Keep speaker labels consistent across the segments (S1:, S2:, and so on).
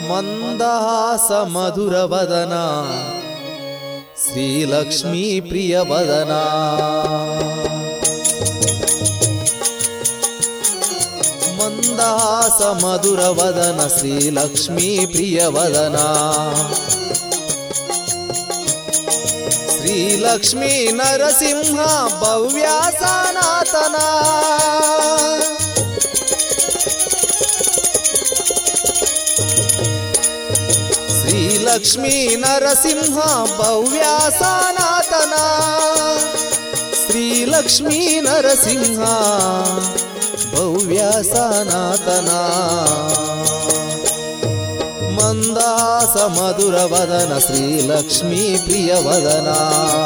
S1: మందహాస మధురవదన శ్రీలక్ష్మీ ప్రియవదనా మందహాస మధురవదన శ్రీలక్ష్మీ ప్రియవదనా శ్రీలక్ష్మీ నరసింహ భవ్యా సనాతనా శ్రీలక్ష్మీ నరసింహ భవ్యా సనాతనా శ్రీలక్ష్మీ నరసింహ భవ్యా సనాతనా మందాస మధుర వదన శ్రీలక్ష్మీ ప్రియవదనా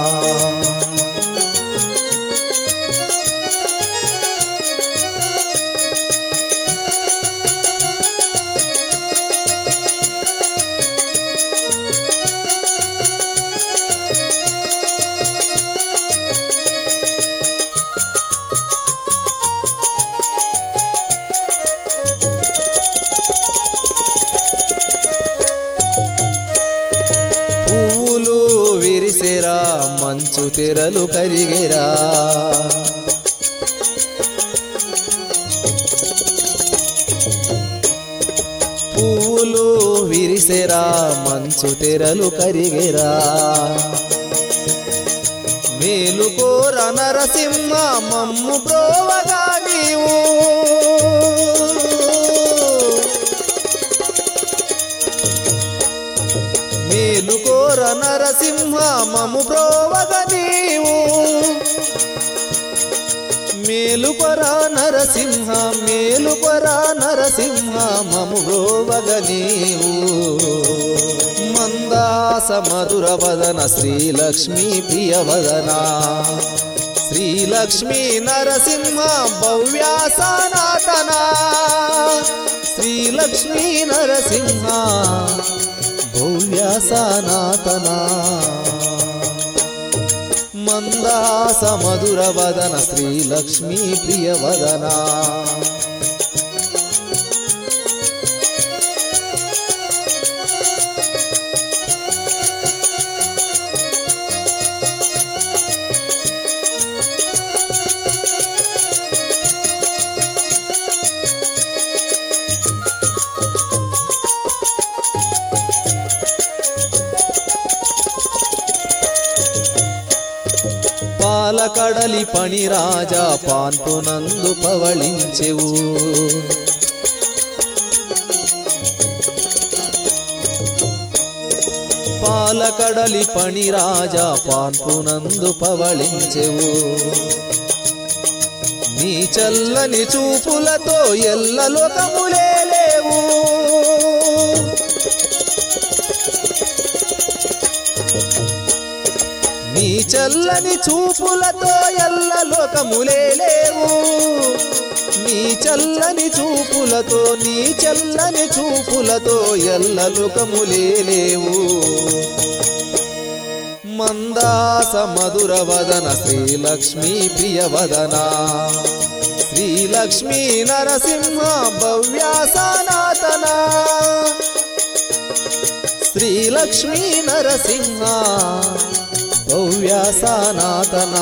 S1: పువ్వులు విరిసెరా మంచు తెరలు కరిగెరా పువ్వులు విరిసెరా మంచు తెరలు కరిగెరా మేలుకోర నరసింహ మమ్ము బ్రోవగా నీవు మేలుకోర నరసింహ మము బ్రోవగ నీవు మేలుపర నరసింహ మేలుపర నరసింహ మము బ్రోవగ నీవు మందాస మధుర వదన శ్రీలక్ష్మీ ప్రియవదనా శ్రీలక్ష్మీ నరసింహ భవ్యా సనాతనా శ్రీలక్ష్మీ నరసింహ భవ్య సనాతనా మందాస మధుర వదన శ్రీలక్ష్మీ ప్రియవదనా పాలకడలి పని రాజా పాన్పునందు పవళించెవు పాలకడలి పని రాజా పాన్పునందు పవళించెవు నీ చల్లని చూపులతో ఎల్ల లోకములే లేవు నీ చల్లని చూపులతో ఎల్ల లోకములే లేవు నీ చల్లని చూపులతో నీ చల్లని చూపులతో ఎల్ల లోకములే లేవు మందాస మధుర వదన శ్రీలక్ష్మీ ప్రియవదనా శ్రీలక్ష్మీ నరసింహ భవ్యా సనాతనా శ్రీలక్ష్మీ నరసింహ భవ్య సనాతనా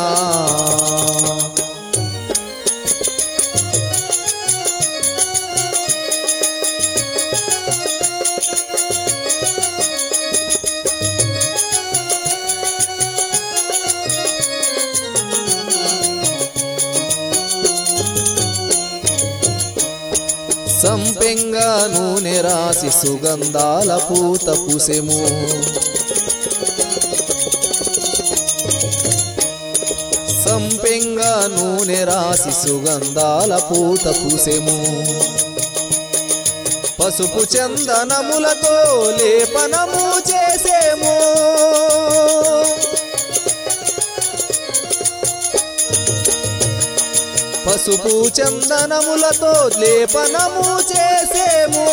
S1: సంపెంగా నూనె రాసి సుగంధాల పూత పుసెము సంపెంగా నూనె రాసి సుగంధాల పూత పూసెము పసుపు చందనములతో లేపనము చేసేము పసుపు చందనములతో లేపనము చేసేము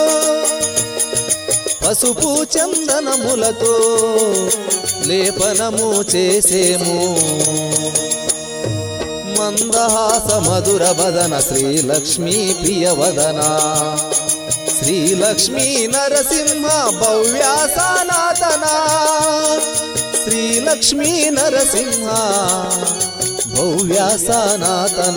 S1: పసుపు చందనములతో లేపనము చేసేము మందహాస మధుర వదన శ్రీలక్ష్మీ ప్రియవదన శ్రీలక్ష్మీ నరసింహ భవ్య సనాతన శ్రీలక్ష్మీ నరసింహ భవ్య సనాతన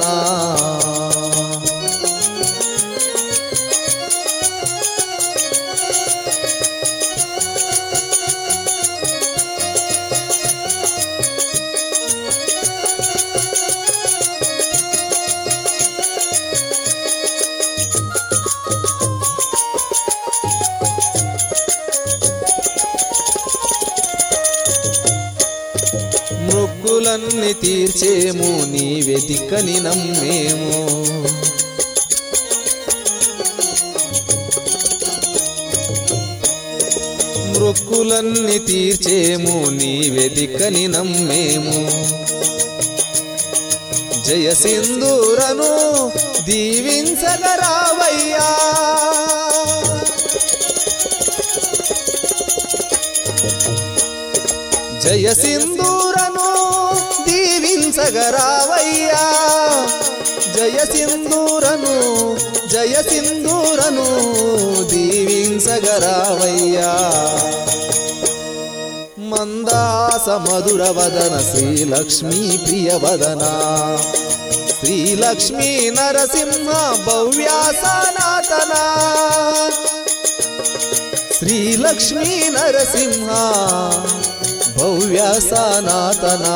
S1: మొక్కులన్నీ తీర్చేము నీ వెతికని నమ్మేము మొక్కులన్నీ తీర్చేము నీ వెతికని నమ్మేము జయ సింధూరను దీవించగరావయ్యా జయ సింధూరను దీవించగరావయ్యా జయ సింధూరను జయ సింధూరను దీవించగరావయ్యా మందాస మధుర వదన శ్రీలక్ష్మీ ప్రియవదన శ్రీలక్ష్మీ నరసింహ భవ్య సనాతన శ్రీలక్ష్మీ నరసింహ భవ్య సనాతన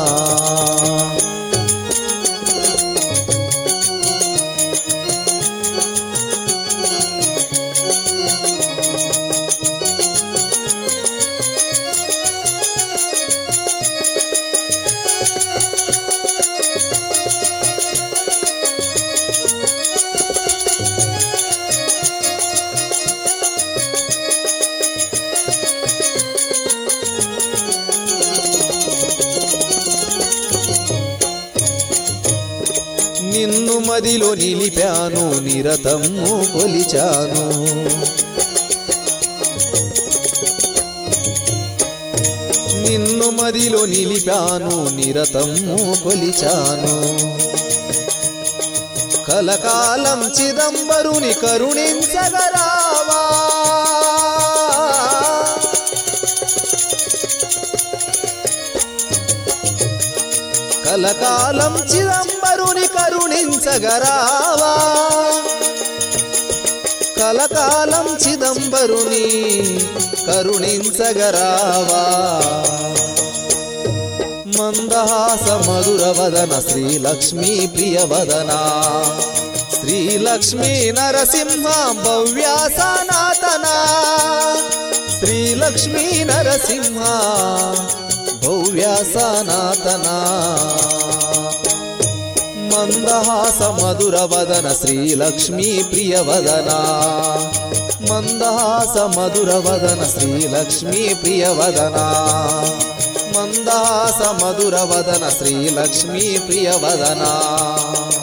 S1: నిన్ను మదిలో నిలిపాను నిరతము కొలిచాను నిన్ను మదిలో నిలిపాను నిరతము కొలిచాను కలకాలం చిదంబరుని కరుణించగరావా కలకాలం చిదంబరుని కరుణించగరావా కలకాలం చిదంబరుని కరుణించగరావా మందహాస మధుర వదన శ్రీలక్ష్మీ ప్రియవదన శ్రీలక్ష్మీ నరసింహ భవ్య సనాతన శ్రీలక్ష్మీ నరసింహ భవ్య సనాతన మందహాస మధుర వదన శ్రీలక్ష్మీ ప్రియవదన మందహాస మధుర వదన శ్రీలక్ష్మీ ప్రియవదన మందాస మధుర వదన శ్రీలక్ష్మీ ప్రియవదన